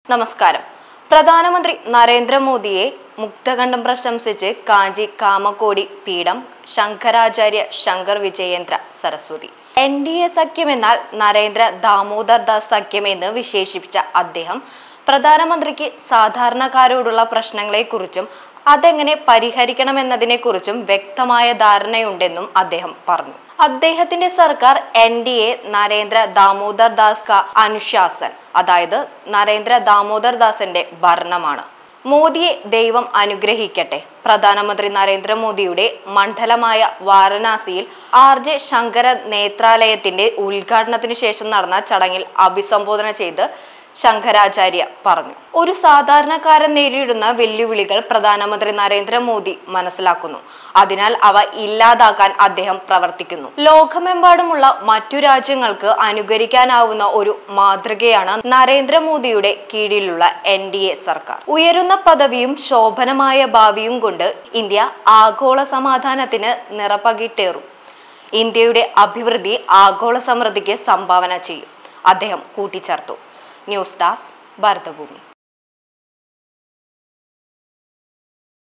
നമസ്കാരം പ്രധാനമന്ത്രി നരേന്ദ്രമോദിയെ മുക്തകണ്ഠം പ്രശംസിച്ച് Kanchi Kamakoti Peetham Shankaracharya Shankar Vijayendra Saraswati N D A സഖ്യമെന്നാൽ നരേന്ദ്ര ദാമോദർ ദാസ് സഖ്യം എന്ന് വിശേഷിപ്പിച്ച അദ്ദേഹം പ്രധാനമന്ത്രിക്ക് സാധാരണക്കാരോടുള്ള പ്രശ്നങ്ങളെക്കുറിച്ചും അതെങ്ങനെ പരിഹരിക്കണമെന്നതിനെക്കുറിച്ചും വ്യക്തമായ ധാരണയുണ്ടെന്നും അദ്ദേഹം പറഞ്ഞു അദ്ദേഹത്തിന്റെ സർക്കാർ N D A Narendra Damodar Das ക അനുശാസൻ അതായത് നരേന്ദ്ര ദാമോദർ ദാസിന്റെ ഭരണമാണ് മോദിയെ ദൈവം അനുഗ്രഹിക്കട്ടെ പ്രധാനമന്ത്രി നരേന്ദ്രമോദിയുടെ മണ്ഡലമായ വാരണാസിയിൽ ആർ ജെ ശങ്കര നേത്രാലയത്തിന്റെ ഉദ്ഘാടനത്തിനു ശേഷം നടന്ന ചടങ്ങിൽ അഭിസംബോധന ചെയ്ത് ശങ്കരാചാര്യ പറഞ്ഞു ഒരു സാധാരണക്കാരൻ നേരിടുന്ന വെല്ലുവിളികൾ പ്രധാനമന്ത്രി നരേന്ദ്രമോദി മനസ്സിലാക്കുന്നു അതിനാൽ അവ ഇല്ലാതാക്കാൻ അദ്ദേഹം പ്രവർത്തിക്കുന്നു ലോകമെമ്പാടുമുള്ള മറ്റു രാജ്യങ്ങൾക്ക് അനുകരിക്കാനാവുന്ന ഒരു മാതൃകയാണ് നരേന്ദ്രമോദിയുടെ കീഴിലുള്ള എൻ ഡി എ സർക്കാർ ഉയരുന്ന പദവിയും ശോഭനമായ ഭാവിയും കൊണ്ട് ഇന്ത്യ ആഗോള സമാധാനത്തിന് നിറപകിട്ടേറും ഇന്ത്യയുടെ അഭിവൃദ്ധി ആഗോള സമൃദ്ധിക്ക് സംഭാവന ചെയ്യും അദ്ദേഹം കൂട്ടിച്ചേർത്തു ന്യൂസ് ഡെസ്ക് ഭാരതഭൂമി